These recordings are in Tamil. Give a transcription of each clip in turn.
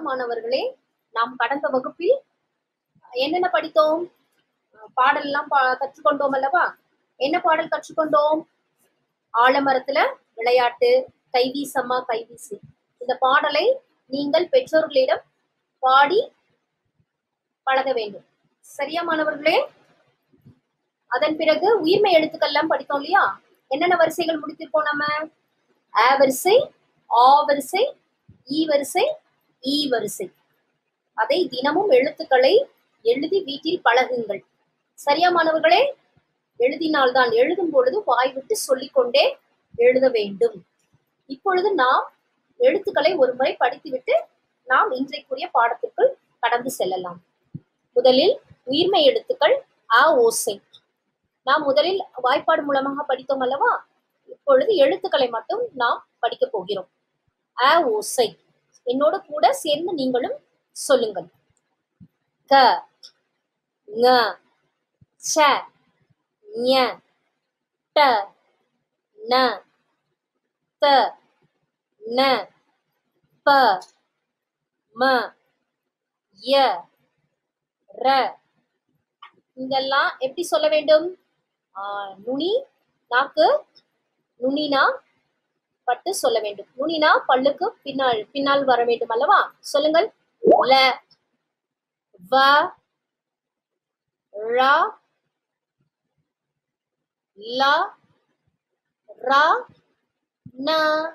மாணவர்களே நாம் கடந்த வகுப்பில் என்னென்ன படித்தோம் பாடல்லாம் பா கற்றுக்கொண்டோம் அல்லவா என்ன பாடல் கற்றுக்கொண்டோம் ஆலமரத்துல விளையாட்டு கைவீசம்மா கைவீசு இந்த பாடலை நீங்கள் பெற்றோர்களிடம் பாடி பழக வேண்டும் சரியா மாணவர்களே அதன் பிறகு உயிர்மை எழுத்துக்கள்லாம் படித்தோம் இல்லையா என்னென்ன வரிசைகள் முடித்திருக்கோம் நம்ம ஆ வரிசை ஆ வரிசை ஈ வரிசை ஈ வரிசை அதை தினமும் எழுத்துக்களை எழுதி வீட்டில் பழகுங்கள் சரியா மாணவர்களே எழுதினால்தான் எழுதும் பொழுது வாய் விட்டு சொல்லிக்கொண்டே எழுத வேண்டும் இப்பொழுது நாம் எழுத்துக்களை ஒரு முறை படித்துவிட்டு நாம் இன்றைக்குரிய பாடத்திற்குள் கடந்து செல்லலாம் முதலில் உயிர்மை எழுத்துக்கள் அ ஓசை நாம் முதலில் வாய்ப்பாடு மூலமாக படித்தோம் அல்லவா இப்பொழுது எழுத்துக்களை மட்டும் நாம் படிக்க போகிறோம் அ ஓசை என்னோடு கூட சேர்ந்து நீங்களும் சொல்லுங்கள் க ங ச ஞ ட ந த ந ப ம ய ர இங்கெல்லாம் எப்படி சொல்ல வேண்டும் ஆ, நுனி நாக்கு நுனினா பட்டு சொல்ல வேண்டும் நுனினா பல்லுக்கு பின்னால் பின்னால் வர வேண்டும் அல்லவா சொல்லுங்கள் ல வ ர ல ர ந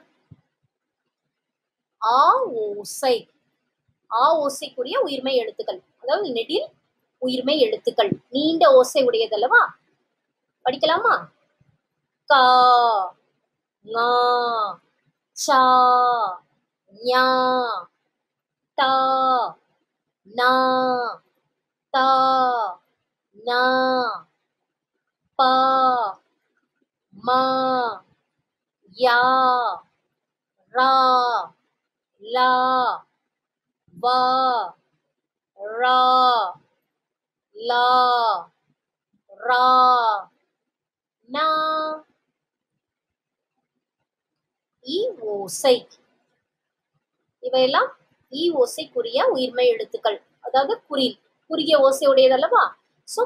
ஆ ஓசை ஆ ஓசைக்குரிய உயிர்மை எழுத்துக்கள் அதாவது நெடில் உயிர்மை எழுத்துக்கள் நீண்ட ஓசை உடையதல்லவா படிக்கலாமா கா ஙா சா ஞா டா நா தா நா பா மா யா ரா லா வா ரா லா ரா நா இ ஓசை இவையெல்லாம் இ ஓசைக்குரிய உயிர்மை எழுத்துக்கள் அதாவது குறில் குறுகிய ஓசை உடையதல்லவா சோ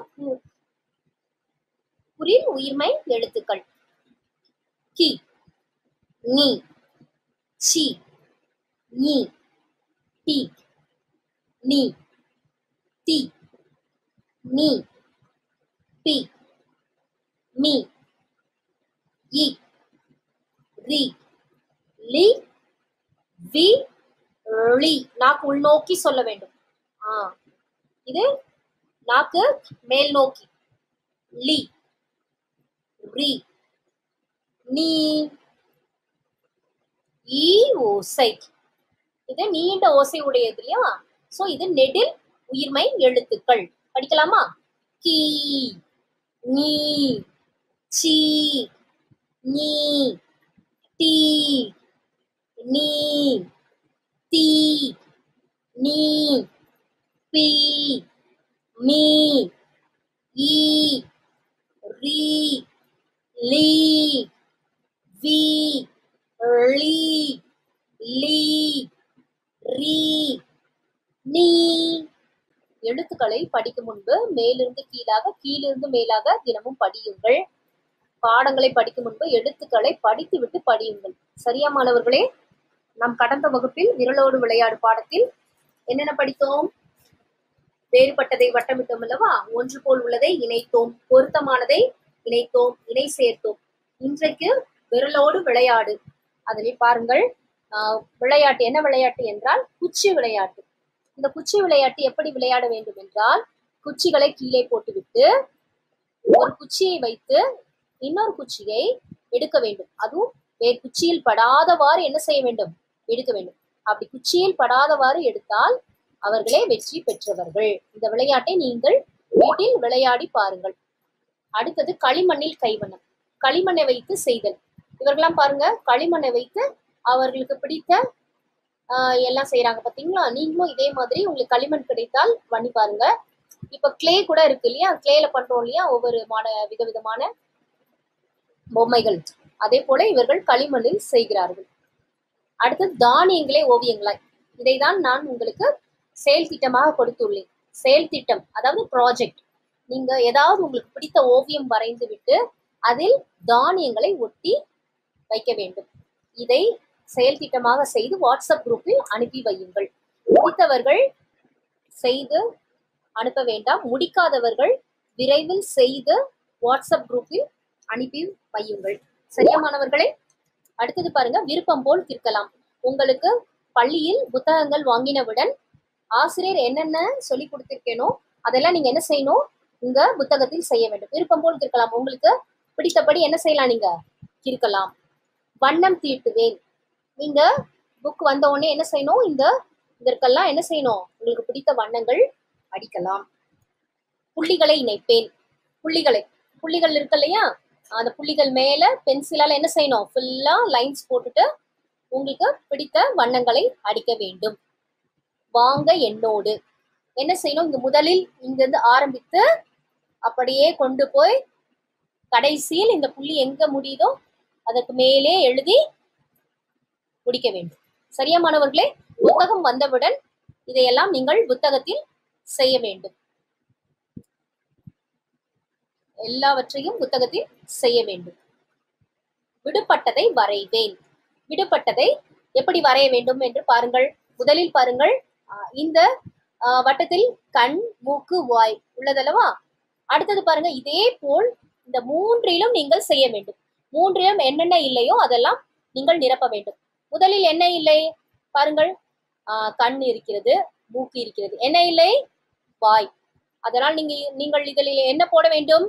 குறில் உயிர்மை எழுத்துக்கள் கி நீ சி நீ டி நீ தி நீ பி மீ இ ரி லி வி ளி நாக்கு உள்நோக்கி சொல்ல வேண்டும் ஆ இது நாக்கு மேல் நோக்கி லி ரி நீ ஈ ஓசை இது நீண்ட ஓசை உடையது இல்லையா சோ இது நெடில் உயிர்மை எழுத்துக்கள் படிக்கலாமா கீ நீ சி நீ டி நீ தி நீ பி மீ ஈ ரி லி வி ளி லி ரி நீ எழுத்துக்களை படிக்கும் முன்பு மேலிருந்து கீழாக கீழிருந்து மேலாக தினமும் படியுங்கள் பாடங்களை படிக்கும் முன்பு எழுத்துக்களை படித்துவிட்டு படியுங்கள் சரியா மாணவர்களே நாம் கடந்த வகுப்பில் விரலோடு விளையாடு பாடத்தில் என்னென்ன படித்தோம் வேறுபட்டதை வட்டமிட்டோம் அல்லவா ஒன்று போல் உள்ளதை இணைத்தோம் பொருத்தமானதை இணைத்தோம் இணை சேர்த்தோம் இன்றைக்கு விரலோடு விளையாடு அதில் பாருங்கள் ஆஹ், விளையாட்டு என்ன விளையாட்டு என்றால் குச்சி விளையாட்டு இந்த குச்சி விளையாட்டு எப்படி விளையாட வேண்டும் என்றால் குச்சிகளை கீழே போட்டுவிட்டு ஒரு குச்சியை வைத்து இன்னொரு குச்சியை எடுக்க வேண்டும் அதுவும் வேறு குச்சியில் படாதவாறு என்ன செய்ய வேண்டும் எடுக்க வேண்டும் அப்படி குச்சியில் படாதவாறு எடுத்தால் அவர்களே வெற்றி பெற்றவர்கள் இந்த விளையாட்டை நீங்கள் வீட்டில் விளையாடி பாருங்கள் அடுத்தது களிமண்ணில் கைவண்ணம் களிமண்ணை வைத்து செய்தல் இவர்கள்லாம் பாருங்க களிமண்ணை வைத்து அவர்களுக்கு பிடித்த ஆஹ், எல்லாம் செய்யறாங்க பாத்தீங்களா நீங்களும் இதே மாதிரி உங்களுக்கு களிமண் கிடைத்தால் பண்ணி பாருங்க இப்ப கிளே கூட இருக்கு இல்லையா கிளேல பண்றோம் இல்லையா ஒவ்வொரு மான விதவிதமான பொம்மைகள் அதே போல இவர்கள் களிமண்ணில் செய்கிறார்கள் அடுத்து தானியங்களே ஓவியங்களாய் இதைதான் நான் உங்களுக்கு செயல் திட்டமாக கொடுத்துள்ளேன் செயல் திட்டம் அதாவது ப்ராஜெக்ட் நீங்க ஏதாவது உங்களுக்கு பிடித்த ஓவியம் வரைந்து விட்டு அதில் தானியங்களை ஒட்டி வைக்க வேண்டும் இதை செயல் திட்டமாக செய்து வாட்ஸ்அப் குரூப்பில் அனுப்பி வையுங்கள் முடித்தவர்கள் செய்து அனுப்ப வேண்டாம் முடிக்காதவர்கள் விரைவில் செய்து வாட்ஸ்அப் குரூப்பில் அனுப்பி வையுங்கள் சரியா மாணவர்களே அடுத்தது பாருங்க விருப்பம் போல் தீர்க்கலாம் உங்களுக்கு பள்ளியில் புத்தகங்கள் வாங்கினவுடன் ஆசிரியர் என்னென்ன சொல்லி கொடுத்திருக்கேனோ அதெல்லாம் நீங்க என்ன செய்யணும் உங்க புத்தகத்தில் செய்ய வேண்டும் விருப்பம் போல் தீர்க்கலாம் உங்களுக்கு பிடித்தபடி என்ன செய்யலாம் நீங்க கிறுக்கலாம் வண்ணம் தீட்டுவேன் நீங்க புக் வந்த உடனே என்ன செய்யணும் இந்த இதற்கெல்லாம் என்ன செய்யணும் உங்களுக்கு பிடித்த வண்ணங்கள் அடிக்கலாம் புள்ளிகளை இணைப்பேன் புள்ளிகளை புள்ளிகள் இருக்கு இல்லையா அந்த புள்ளிகள் மேல பென்சிலால என்ன செய்யணும் ஃபுல்லா லைன்ஸ் போட்டுட்டு உங்களுக்கு பிடித்த வண்ணங்களை அடிக்க வேண்டும் வாங்க என்னோடு என்ன செய்யணும் இங்க முதலில் இங்கிருந்து ஆரம்பித்து அப்படியே கொண்டு போய் கடைசியில் இந்த புள்ளி எங்க முடியுதோ அதற்கு மேலே எழுதி முடிக்க வேண்டும் சரியா மாணவர்களே புத்தகம் வந்தவுடன் இதையெல்லாம் நீங்கள் புத்தகத்தில் செய்ய வேண்டும் எல்லாவற்றையும் புத்தகத்தில் செய்ய வேண்டும் விடுபட்டதை வரைவேன் விடுபட்டதை எப்படி வரைய வேண்டும் என்று பாருங்கள் முதலில் பாருங்கள் ஆஹ் இந்த ஆஹ் வட்டத்தில் கண் மூக்கு வாய் உள்ளதல்லவா அடுத்தது பாருங்க இதே போல் இந்த மூன்றிலும் நீங்கள் செய்ய வேண்டும் மூன்றிலும் என்னென்ன இல்லையோ அதெல்லாம் நீங்கள் நிரப்ப வேண்டும் முதலில் என்ன இல்லை பாருங்கள் ஆஹ் கண் இருக்கிறது மூக்கு இருக்கிறது என்ன இல்லை வாய் அதனால் நீங்க நீங்கள் இதில் என்ன போட வேண்டும்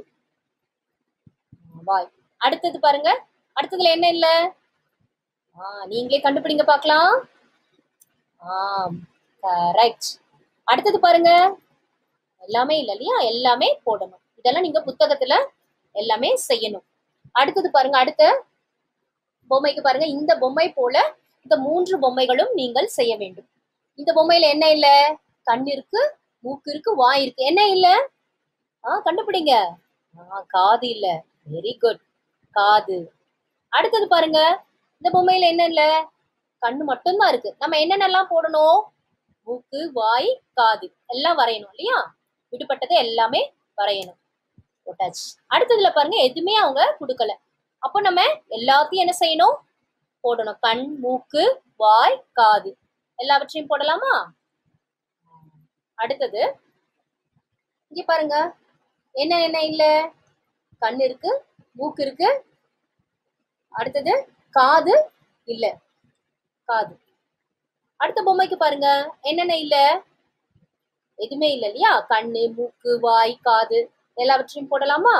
வாய் அடுத்தது பாருங்க அடுத்ததுல என்ன இல்ல ஆ நீங்களே கண்டுபிடிங்க பார்க்கலாம் ஆம் கரெக்ட் அடுத்தது பாருங்க எல்லாமே இல்ல இல்லையா எல்லாமே போடணும் இதெல்லாம் நீங்க புத்தகத்துல எல்லாமே செய்யணும் அடுத்தது பாருங்க அடுத்த பொம்மைக்கு பாருங்க இந்த பொம்மை போல இந்த மூன்று பொம்மைகளும் நீங்கள் செய்ய வேண்டும் இந்த பொம்மையில என்ன இல்ல கண் இருக்கு மூக்கு இருக்கு வாய் இருக்கு என்ன இல்ல ஆ கண்டுபிடிங்க ஆ காது இல்ல வெரி குட் காது அடுத்தது பாருங்க இந்த பொம்மையில என்ன இல்ல கண்ணு மட்டும்தான் இருக்கு நம்ம என்னென்னலாம் போடணும் மூக்கு வாய் காது எல்லாம் வரையணும் இல்லையா விடுபட்டது எல்லாமே வரையணும் போட்டாச்சு அடுத்ததுல பாருங்க எதுவுமே அவங்க கொடுக்கல அப்போ நம்ம எல்லாத்தையும் என்ன செய்யணும் போடணும் கண் மூக்கு வாய் காது எல்லாவற்றையும் போடலாமா அடுத்தது இங்க பாருங்க என்ன என்ன இல்ல கண் இருக்கு மூக்கு இருக்கு அடுத்தது காது இல்ல காது அடுத்த பொம்மைக்கு பாருங்க என்னென்ன இல்ல எதுவுமே இல்ல இல்லையா கண்ணு மூக்கு வாய் காது எல்லாவற்றையும் போடலாமா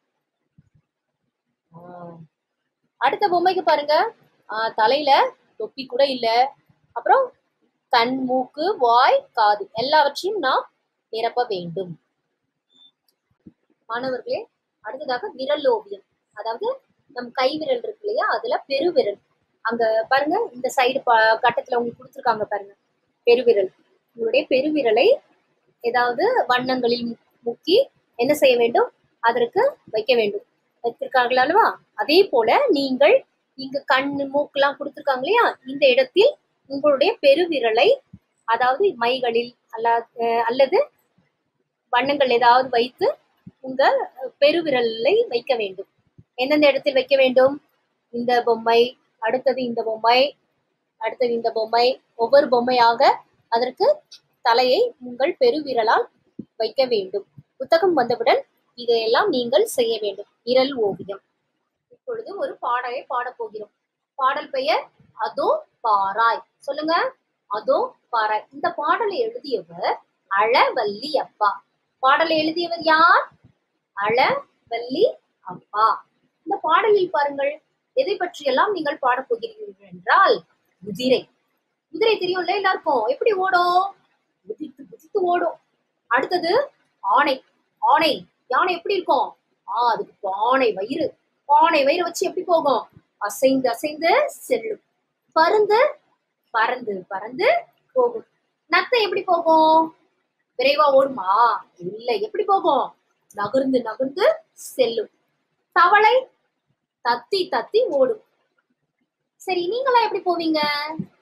ஆ. அடுத்த பொம்மைக்கு பாருங்க ஆ, தலையில தொப்பி கூட இல்ல அப்புறம் கண் மூக்கு வாய் காது எல்லாவற்றையும் நாம் நிரப்ப வேண்டும் மாணவர்களே அடுத்ததாக விரல் ஓவியம் அதாவது நம் கை விரல் இருக்கு இல்லையா அதுல பெருவிரல் அங்க பாருங்க இந்த சைடு கட்டத்துல உங்களுக்கு கொடுத்துருக்காங்க பாருங்க பெருவிரல் உங்களுடைய பெருவிரலை ஏதாவது வண்ணங்களில் மு- முக்கி என்ன செய்ய வேண்டும் அதற்கு வைக்க வேண்டும் வைத்திருக்கார்கள் அல்லவா அதே போல நீங்கள் இங்க கண்ணு மூக்குலாம் கொடுத்துருக்காங்க இல்லையா இந்த இடத்தில் உங்களுடைய பெருவிரலை அதாவது மைகளில் அல்ல அஹ் அல்லது வண்ணங்கள் ஏதாவது வைத்து உங்க பெருவிரலை வைக்க வேண்டும் எந்தெந்த இடத்தில் வைக்க வேண்டும் இந்த பொம்மை அடுத்தது இந்த பொம்மை அடுத்தது இந்த பொம்மை ஒவ்வொரு பொம்மையாக அதற்கு தலையை உங்கள் பெருவிரலால் வைக்க வேண்டும் புத்தகம் வந்தவுடன் இதையெல்லாம் நீங்கள் செய்ய வேண்டும் விரல் ஓவியம் இப்பொழுது ஒரு பாடலை பாடப் போகிறோம் பாடல் பெயர் அதோ பாராய் சொல்லுங்க அதோ பாராய் இந்த பாடலை எழுதியவர் அழவல்லி அப்பா பாடலை எழுதியவர் யார் அழவல்லி அப்பா இந்த பாடலில் பாருங்கள் எதை பற்றியெல்லாம் நீங்கள் பாடப் போகிறீர்கள் என்றால் குதிரை குதிரை தெரியும்ல எல்லாருக்கும் எப்படி ஓடும் குதித்து குதித்து ஓடும் அடுத்தது ஆணை ஆணை யானை எப்படி இருக்கும் ஆ அதுக்கு பானை வயிறு பானை வயிறு வச்சு எப்படி போகும் அசைந்து அசைந்து செல்லும் பருந்து பறந்து பறந்து போகும் நத்தை எப்படி போகும் விரைவா ஓடுமா இல்ல எப்படி போகும் நகர்ந்து நகர்ந்து செல்லும் தவளை தத்தி தத்தி ஓடும் சரி நீங்களா எப்படி போவீங்க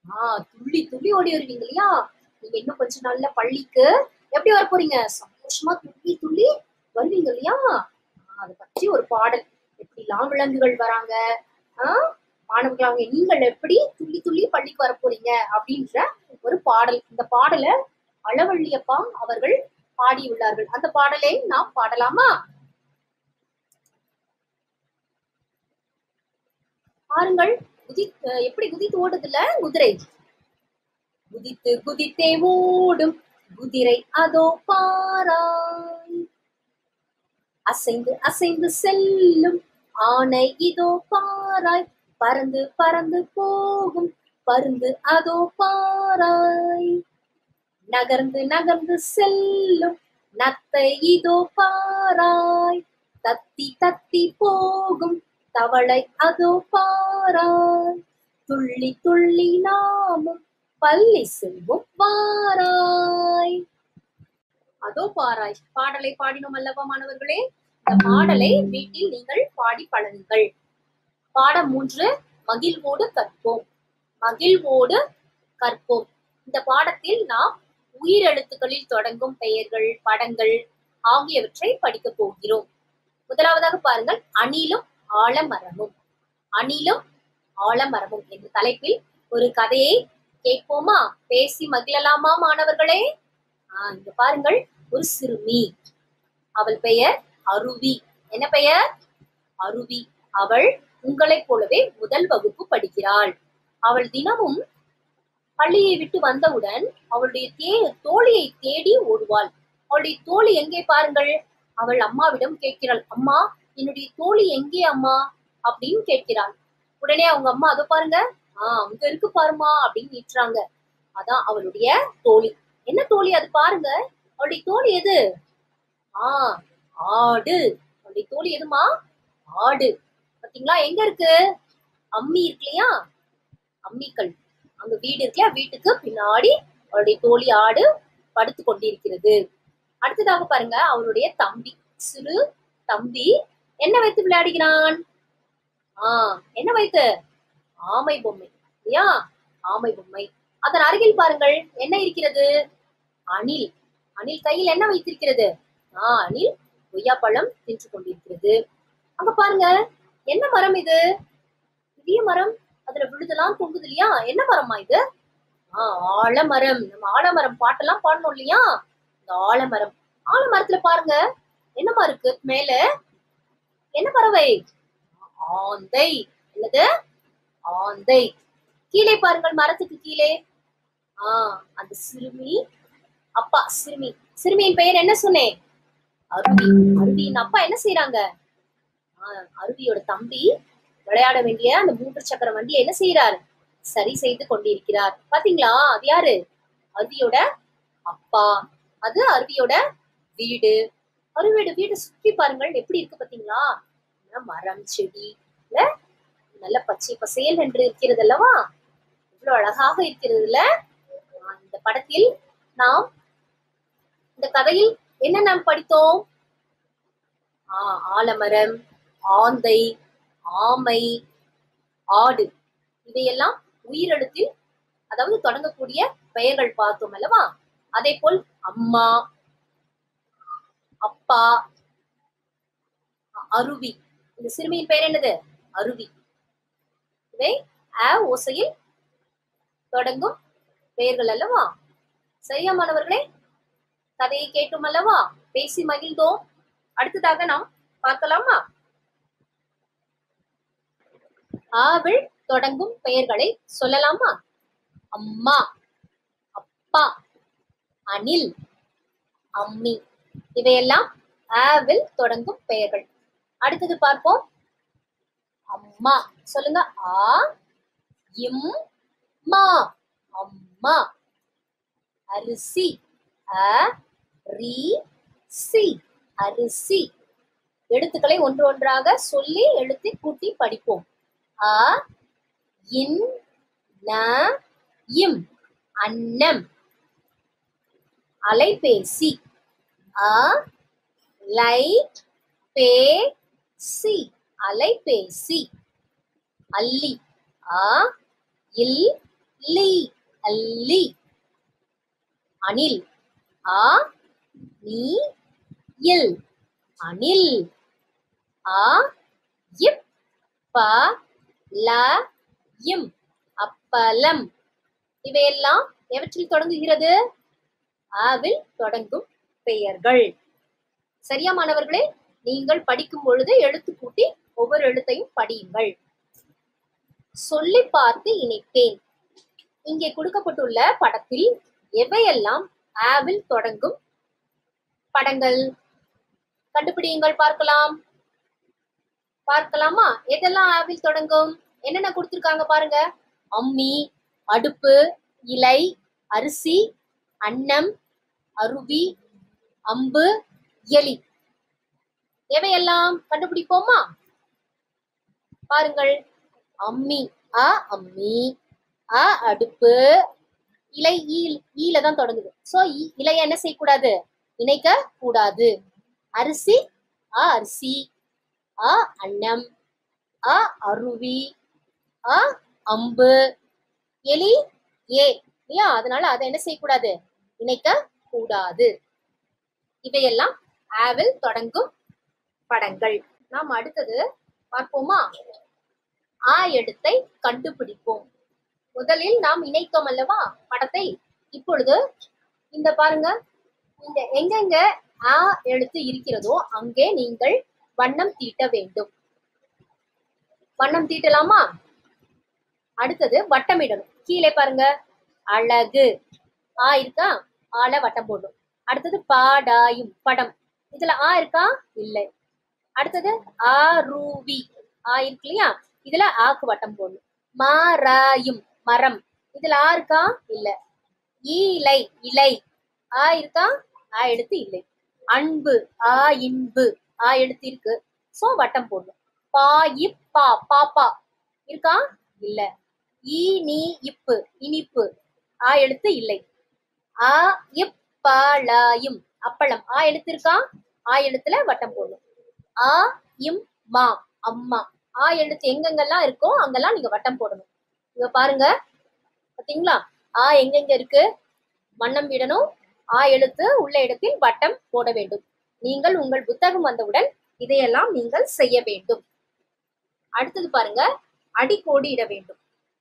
ஆஹ் துள்ளி துள்ளி ஓடி வருவீங்க இல்லையா நீங்க இன்னும் கொஞ்ச நாள்ல பள்ளிக்கு எப்படி வர போறீங்க சந்தோஷமா துள்ளி துள்ளி வருவீங்க இல்லையா ஆஹ் அதை பற்றி ஒரு பாடல் எப்படிலாம் விலங்குகள் வராங்க ஆஹ் மாணவர்களாக நீங்கள் எப்படி துள்ளி துள்ளி பள்ளிக்கு வர போறீங்க அப்படின்ற ஒரு பாடல் இந்த பாடலை அளவள்ளியப்பா அவர்கள் பாடியுள்ளார்கள் அந்த பாடலை நாம் பாடலாமா பாருங்கள் குதி அஹ் எப்படி குதித்து ஓடுதுல குதிரை குதித்து குதித்தே ஓடும் குதிரை அதோ பாராய் அசைந்து அசைந்து செல்லும் ஆனை இதோ பாராய் பறந்து பறந்து போகும் பருந்து அதோ பாராய் நகர்ந்து நகர்ந்து செல்லும் நத்தை இதோ பாராய் தத்தி தத்தி போகும் தவளை அதோ பாராய் துள்ளி துள்ளி நாமும் பள்ளி செல்வோம் வாராய் அதோ பாராய் பாடலை பாடினோம் அல்லவா மாணவர்களே இந்த பாடலை வீட்டில் நீங்கள் பாடி பழகுங்கள் பாடம் மூன்று மகிழ்வோடு கற்போம் மகிழ்வோடு கற்போம் இந்த பாடத்தில் நாம் உயிரெழுத்துக்களில் தொடங்கும் பெயர்கள் படங்கள் ஆகியவற்றை படிக்கப் போகிறோம் முதலாவதாக பாருங்கள் அணிலும் ஆலமரமும் அணிலும் ஆலமரமும் என்ற தலைப்பில் ஒரு கதையை கேட்போமா பேசி மகிழலாமா மாணவர்களே ஆஹ் இங்க பாருங்கள் ஒரு சிறுமி அவள் பெயர் அருவி என்ன பெயர் அருவி அவள் உங்களைப் போலவே முதல் வகுப்பு படிக்கிறாள் அவள் தினமும் பள்ளியை விட்டு வந்தவுடன் அவளுடைய தே தோழியை தேடி ஓடுவாள் அவளுடைய தோழி எங்கே பாருங்கள் அவள் அம்மாவிடம் கேட்கிறாள் அம்மா என்னுடைய தோழி எங்கே அம்மா அப்படின்னு கேட்கிறாள் உடனே அவங்க அம்மா அதை பாருங்க ஆஹ் அங்க இருக்கு பாருமா அப்படின்னு நீட்டுறாங்க அதான் அவளுடைய தோழி என்ன தோழி அது பாருங்க அவளுடைய தோழி எது ஆஹ் ஆடு அவளுடைய தோழி எதுமா ஆடு பாத்தீங்களா எங்க இருக்கு அம்மி இருக்கு இல்லையா அம்மிக்கல் அங்க வீடு இருக்குல்லையா வீட்டுக்கு பின்னாடி அவளுடைய தோழி ஆடு படுத்து கொண்டிருக்கிறது அடுத்ததாக பாருங்க அவளுடைய தம்பி சிறு தம்பி என்ன வைத்து விளையாடுகிறான் ஆஹ் என்ன வைத்து ஆமை பொம்மை இல்லையா ஆமை பொம்மை அதன் அருகில் பாருங்கள் என்ன இருக்கிறது அணில் அணில் கையில் என்ன வைத்திருக்கிறது ஆஹ் அணில் கொய்யாப்பழம் தின்று கொண்டிருக்கிறது அங்க பாருங்க என்ன மரம் இது பெரிய மரம் அதுல விழுதெல்லாம் தொங்குது இல்லையா என்ன மரமா இது ஆஹ் ஆலமரம் நம்ம ஆலமரம் பாட்டெல்லாம் பாடணும் இல்லையா இந்த ஆலமரம் ஆலமரத்துல பாருங்க என்னமா இருக்கு மேல என்ன பறவை ஆந்தை என்னது ஆந்தை கீழே பாருங்கள் மரத்துக்கு கீழே ஆஹ் அந்த சிறுமி அப்பா சிறுமி சிறுமியின் பெயர் என்ன சொன்னேன் அருவி அருவியின் அப்பா என்ன செய்யறாங்க ஆஹ் அருவியோட தம்பி விளையாட வேண்டிய அந்த மூன்று சக்கர வண்டியை என்ன செய்யறார் சரி செய்து கொண்டிருக்கிறார் பாத்தீங்களா அது யாரு அருவியோட அப்பா அது அருவியோட வீடு அருவியோட வீடு சுற்றி பாருங்கள் எப்படி இருக்கு பாத்தீங்களா நல்ல மரம் செடி இல்ல நல்ல பச்சை பசேல் என்று இருக்கிறது அல்லவா இவ்வளவு அழகாக இருக்கிறது இல்ல ஆஹ் இந்த படத்தில் நாம் இந்த கதையில் என்ன நாம் படித்தோம் ஆஹ் ஆலமரம் ஆந்தை ஆமை ஆடு இவையெல்லாம் உயிரெழுத்தில் அதாவது தொடங்கக்கூடிய பெயர்கள் பார்த்தோம் அல்லவா அதே போல் அம்மா அப்பா அருவி இந்த சிறுமியின் பெயர் என்னது அருவி இவை அ ஓசையில் தொடங்கும் பெயர்கள் அல்லவா சரியா மாணவர்களே கதையை கேட்டோம் அல்லவா பேசி மகிழ்ந்தோம் அடுத்ததாக நாம் பார்க்கலாமா ஆவில் தொடங்கும் பெயர்களை சொல்லலாமா அம்மா அப்பா அணில் அம்மி இவையெல்லாம் ஆவில் தொடங்கும் பெயர்கள் அடுத்தது பார்ப்போம் அம்மா சொல்லுங்க ஆ இம் மா அம்மா அரிசி அ ரி சி அரிசி எழுத்துக்களை ஒன்று ஒன்றாக சொல்லி எழுத்தி கூட்டி படிப்போம் அ இன் ந இம் அன்னம் அலைபேசி அ லை பே சி அலைபேசி அல்லி அ இல் லி அல்லி அணில் ஆ நீ இல் அணில் ஆ இப் ப ல இம் அப்பலம் இவையெல்லாம் எவற்றில் தொடங்குகிறது ஆவில் தொடங்கும் பெயர்கள் சரியா மாணவர்களே நீங்கள் படிக்கும் பொழுது எழுத்து கூட்டி ஒவ்வொரு எழுத்தையும் படியுங்கள் சொல்லி பார்த்து இணைப்பேன் இங்கே கொடுக்கப்பட்டுள்ள படத்தில் எவையெல்லாம் ஆவில் தொடங்கும் படங்கள் கண்டுபிடியுங்கள் பார்க்கலாம் பார்க்கலாமா எதெல்லாம் ஆவில் தொடங்கும் என்னென்ன கொடுத்திருக்காங்க பாருங்க அம்மி அடுப்பு இலை அரிசி அன்னம் அருவி அம்பு எலி எவையெல்லாம் கண்டுபிடிப்போமா பாருங்கள் அம்மி அ அம்மி அ அடுப்பு இலை ஈல் ஈல தான் தொடங்குது சோ இலைய என்ன செய்யக்கூடாது இணைக்க கூடாது அரிசி அ அரிசி அ அன்னம் அ அருவி அ அம்பு எலி ஏ இல்லையா அதனால அதை என்ன செய்யக்கூடாது இணைக்க கூடாது இவையெல்லாம் ஆவில் தொடங்கும் படங்கள் நாம் அடுத்தது பார்ப்போமா ஆ எழுத்தை கண்டுபிடிப்போம் முதலில் நாம் இணைத்தோம் அல்லவா படத்தை இப்பொழுது இந்த பாருங்க இந்த எங்கெங்க ஆ எழுத்து இருக்கிறதோ அங்கே நீங்கள் வண்ணம் தீட்ட வேண்டும் வண்ணம் தீட்டலாமா அடுத்தது வட்டமிடணும் கீழே பாருங்க அழகு ஆ இருக்கா ஆல வட்டம் போடணும் அடுத்தது பாடாயும் படம் இதுல ஆ இருக்கா இல்லை அடுத்தது ஆரூவி ஆ இருக்கு இல்லையா இதுல ஆக்கு வட்டம் போடணும் மாராயும் மரம் இதுல ஆ இருக்கா இல்ல ஈலை இலை ஆ இருக்கா ஆ எழுத்து இல்லை அன்பு ஆ இன்பு ஆ எழுத்து இருக்கு சோ வட்டம் போடணும் பா இப்பா பாப்பா இருக்கா இல்ல ஈ நீ இப்பு இனிப்பு ஆ எழுத்து இல்லை ஆ இப்பாளாயும் அப்பளம் ஆ எழுத்து இருக்கா ஆ எழுத்துல வட்டம் போடணும் ஆ இம் மா அம்மா ஆ எழுத்து எங்கெங்கெல்லாம் இருக்கோ அங்கெல்லாம் நீங்க வட்டம் போடணும் இங்க பாருங்க பாத்தீங்களா ஆ எங்கெங்க இருக்கு வண்ணம் விடணும் ஆ எழுத்து உள்ள இடத்தில் வட்டம் போட வேண்டும் நீங்கள் உங்கள் புத்தகம் வந்தவுடன் இதையெல்லாம் நீங்கள் செய்ய வேண்டும் அடுத்தது பாருங்க அடிக்கோடி இட வேண்டும்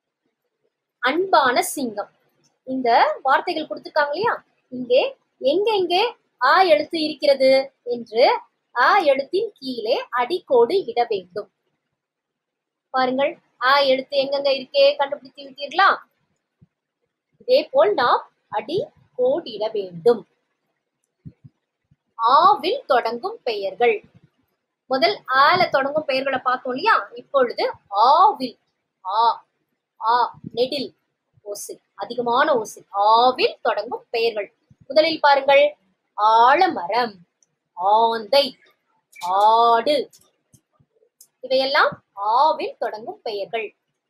அன்பான சிங்கம் இந்த வார்த்தைகள் கொடுத்திருக்காங்க இல்லையா இங்கே எங்கெங்கே ஆ எழுத்து இருக்கிறது என்று ஆ எழுத்தின் கீழே அடிக்கோடு இட வேண்டும் பாருங்கள் ஆ எழுத்து எங்கெங்க இருக்கே கண்டுபிடித்து விட்டீர்களா இதே போல் நாம் அடி கோடிட வேண்டும் ஆவில் தொடங்கும் பெயர்கள் முதல் ஆல தொடங்கும் பெயர்களை பார்த்தோம் இல்லையா இப்பொழுது ஆவில் ஆ ஆ நெடில் ஓசை அதிகமான ஓசை ஆவில் தொடங்கும் பெயர்கள் முதலில் பாருங்கள் ஆலமரம் ஆந்தை ஆடு இவையெல்லாம் ஆவில் தொடங்கும் பெயர்கள்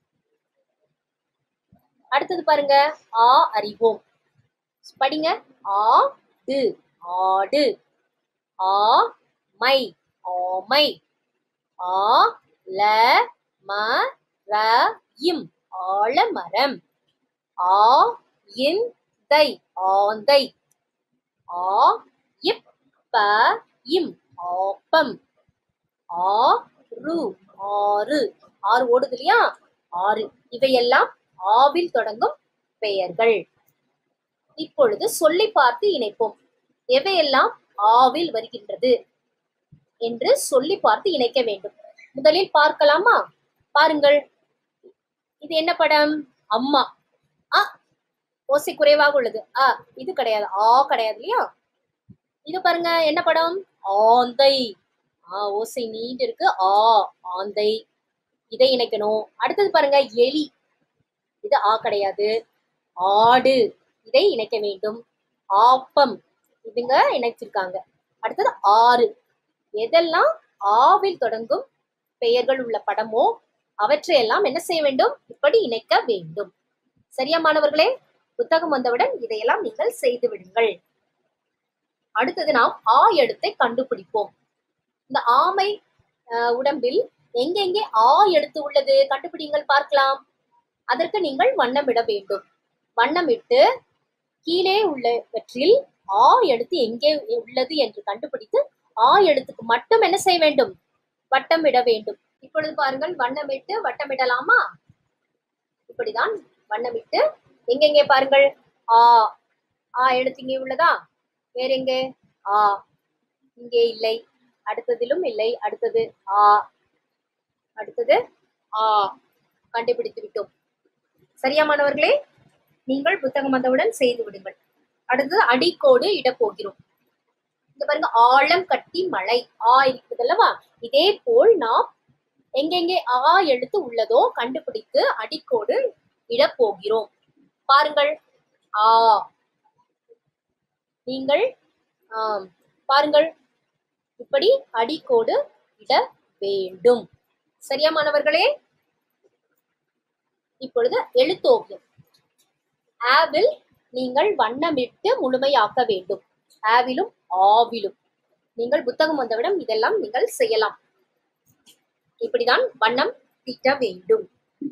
அடுத்தது பாருங்க ஆ அறிவோம் படிங்க ஆ டு ஆடு ஆ மை ஆமை ஆ ல ம ர இம் ஆலமரம் ஆ இன் தை ஆந்தை ஆ இப் ப இம் ஆப்பம் ஆ ரு ஆறு ஆறு ஓடுது இல்லையா ஆறு இவையெல்லாம் ஆவில் தொடங்கும் பெயர்கள் இப்பொழுது சொல்லி பார்த்து இணைப்போம் எவையெல்லாம் ஆவில் வருகின்றது என்று சொல்லி பார்த்து இணைக்க வேண்டும் முதலில் பார்க்கலாமா பாருங்கள் இது என்ன படம் அம்மா அ ஓசை குறைவாக உள்ளது அ இது கிடையாது ஆ கிடையாது இல்லையா இது பாருங்க என்ன படம் ஆந்தை ஆ ஓசை நீண்டு இருக்கு ஆ ஆந்தை இதை இணைக்கணும் அடுத்தது பாருங்க எலி இது ஆ கிடையாது ஆடு இதை இணைக்க வேண்டும் ஆப்பம் இதுங்க இணைச்சிருக்காங்க அடுத்தது ஆறு எதெல்லாம் ஆவில் தொடங்கும் பெயர்கள் உள்ள படமோ அவற்றையெல்லாம் என்ன செய்ய வேண்டும் இப்படி இணைக்க வேண்டும் சரியா மாணவர்களே புத்தகம் வந்தவுடன் இதையெல்லாம் நீங்கள் செய்து விடுங்கள் அடுத்தது நாம் ஆ எழுத்தை கண்டுபிடிப்போம் இந்த ஆமை அஹ், உடம்பில் எங்கெங்கே ஆ எழுத்து உள்ளது கண்டுபிடிங்கள் பார்க்கலாம் அதற்கு நீங்கள் வண்ணமிட வேண்டும் வண்ணமிட்டு கீழே உள்ளவற்றில் ஆ எழுத்து எங்கே உள்ளது என்று கண்டுபிடித்து ஆ எழுத்துக்கு மட்டும் என்ன செய்ய வேண்டும் வட்டமிட வேண்டும் இப்பொழுது பாருங்கள் வண்ணமிட்டு வட்டமிடலாமா இப்படிதான் வண்ணமிட்டு எங்கெங்கே பாருங்கள் ஆ ஆ எழுத்து இங்கே உள்ளதா வேற எங்கே ஆ இங்கே இல்லை அடுத்ததிலும் இல்லை அடுத்தது ஆ அடுத்தது ஆ கண்டுபிடித்து விட்டோம் சரியா மாணவர்களே நீங்கள் புத்தகம் வந்தவுடன் செய்து விடுங்கள் அடுத்தது அடிக்கோடு இட போகிறோம் இந்த பாருங்க ஆழம் கட்டி மலை ஆ இருக்குது அல்லவா இதே போல் நாம் எங்கெங்கே ஆ எழுத்து உள்ளதோ கண்டுபிடித்து அடிக்கோடு இட போகிறோம் பாருங்கள் ஆ நீங்கள் ஆம், பாருங்கள் இப்படி அடிக்கோடு இட வேண்டும் சரியா மாணவர்களே இப்பொழுது எழுத்தோவியம் ஆவில் நீங்கள் வண்ணமிட்டு முழுமையாக்க வேண்டும் ஆவிலும் ஆவிலும் நீங்கள் புத்தகம் வந்தவிடம் இதெல்லாம் நீங்கள் செய்யலாம் இப்படிதான் வண்ணம் தீட்ட வேண்டும்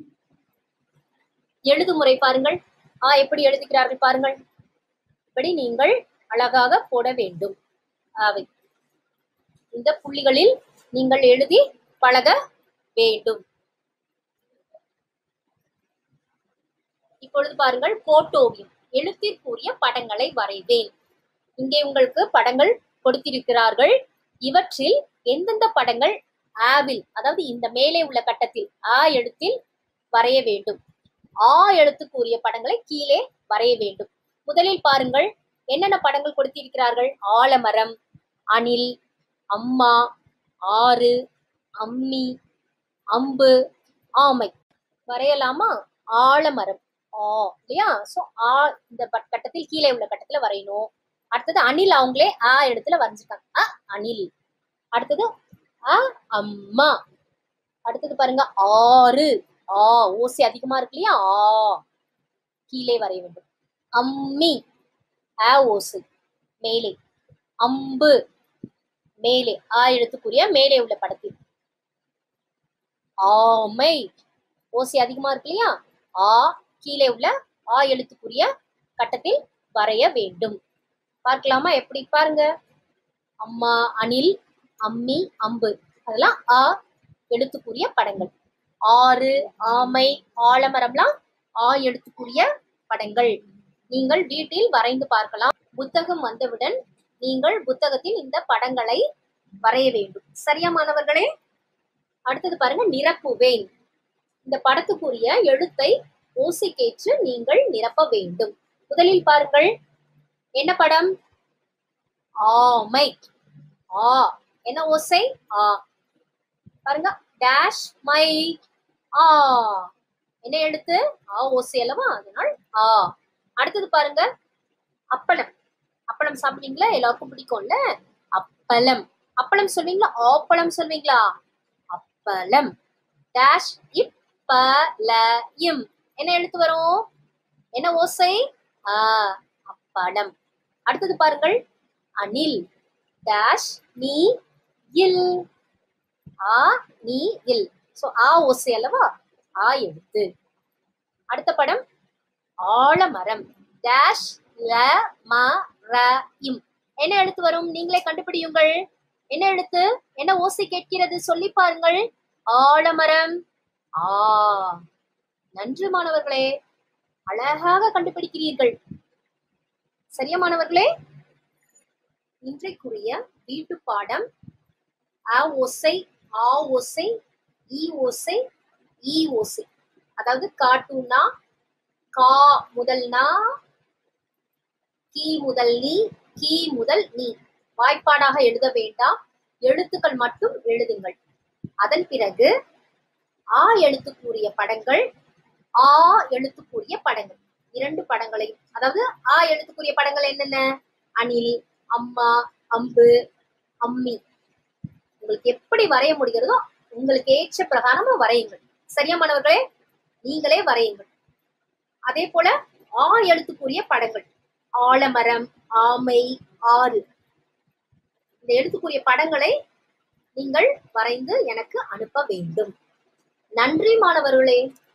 எழுதுமுறை பாருங்கள் ஆ எப்படி எழுதுகிறார்கள் பாருங்கள் இப்படி நீங்கள் அழகாக போட வேண்டும் ஆவை இந்த புள்ளிகளில் நீங்கள் எழுதி பழக வேண்டும் இப்பொழுது பாருங்கள் கோட்டோவியம் எழுத்திற்குரிய படங்களை வரைவேன் இங்கே உங்களுக்கு படங்கள் கொடுத்திருக்கிறார்கள் இவற்றில் எந்தெந்த படங்கள் ஆவில் அதாவது இந்த மேலே உள்ள கட்டத்தில் ஆ எழுத்தில் வரைய வேண்டும் ஆ எழுத்துக்குரிய படங்களை கீழே வரைய வேண்டும் முதலில் பாருங்கள் என்னென்ன படங்கள் கொடுத்திருக்கிறார்கள் ஆலமரம் அணில் அம்மா ஆறு அம்மி அம்பு ஆமை வரையலாமா ஆலமரம் ஆ இல்லையா சோ ஆ இந்த பட்- கட்டத்தில் கீழே உள்ள கட்டத்துல வரையணும் அடுத்தது அணில் அவங்களே ஆ இடத்துல வரைஞ்சிருக்காங்க அ அணில் அடுத்தது அ அம்மா அடுத்தது பாருங்க ஆறு ஆ ஓசை அதிகமா இருக்கு இல்லையா ஆ கீழே வரைய வேண்டும் அம்மி ஆ ஓசை மேலே அம்பு மேலே ஆ எழுத்துக்குரிய மேலே உள்ள படத்தில் ஆமை ஓசை அதிகமா இருக்கு இல்லையா ஆ கீழே உள்ள ஆ எழுத்துக்குரிய கட்டத்தில் வரைய வேண்டும் பார்க்கலாமா எப்படி பாருங்க அம்மா அணில் அம்மி அம்பு அதெல்லாம் ஆ எழுத்துக்குரிய படங்கள் ஆறு ஆமை ஆலமரம்லாம் ஆ எழுத்துக்குரிய படங்கள் நீங்கள் வீட்டில் வரைந்து பார்க்கலாம் புத்தகம் வந்தவுடன் நீங்கள் புத்தகத்தில் இந்த படங்களை வரைய வேண்டும் சரியா மாணவர்களே அடுத்தது பாருங்க நிரப்புவேன் இந்த படத்துக்குரிய எழுத்தை ஓசைக்கேற்று நீங்கள் நிரப்ப வேண்டும் முதலில் பாருங்கள் என்ன படம் ஆமை ஆ என்ன ஓசை ஆ பாருங்க டேஷ் மை ஆ என்ன எழுத்து ஆ ஓசை அல்லவா அதனால் ஆ அடுத்தது பாருங்க அப்பளம் அப்பளம் சாப்பிடுவீங்களா எல்லாருக்கும் பிடிக்கும்ல அப்பளம் அப்பளம் சொல்வீங்களா ஆப்பளம் சொல்வீங்களா அப்பளம் டேஷ் இப்பலயம் என்ன எழுத்து வரும் என்ன ஓசை ஆ அப்பளம் அடுத்தது பாருங்கள் அணில் டேஷ் நீ இல் ஆ நீ இல் சோ ஆ ஓசை அல்லவா ஆ எழுத்து அடுத்த படம் ஆலமரம் டேஷ் ல ம ர இம் என்ன எழுத்து வரும் நீங்களே கண்டுபிடியுங்கள் என்ன எழுத்து என்ன ஓசை கேட்கிறது சொல்லி பாருங்கள் ஆலமரம் ஆ நன்று மாணவர்களே அழகாக கண்டுபிடிக்கிறீர்கள் சரியா மாணவர்களே இன்றைக்குரிய வீட்டு பாடம் அ ஓசை ஆ ஓசை ஈ ஓசை ஈ ஓசை அதாவது காட்டுனா கா முதல் நா கீ முதல் நீ கீ முதல் நீ வாய்ப்பாடாக எழுத வேண்டாம் எழுத்துக்கள் மட்டும் எழுதுங்கள் அதன் பிறகு ஆ எழுத்துக்குரிய படங்கள் ஆ எழுத்துக்குரிய படங்கள் இரண்டு படங்களையும் அதாவது ஆ எழுத்துக்குரிய படங்கள் என்னென்ன அணில் அம்மா அம்பு அம்மி உங்களுக்கு எப்படி வரைய முடிகிறதோ உங்களுக்கு ஏற்ற பிரகாரமா வரையுங்கள் சரியா மாணவர்களே நீங்களே வரையுங்கள் அதே போல ஆ எழுத்துக்குரிய படங்கள் ஆலமரம் ஆமை ஆறு இந்த எழுத்துக்குரிய படங்களை நீங்கள் வரைந்து எனக்கு அனுப்ப வேண்டும் நன்றி மாணவர்களே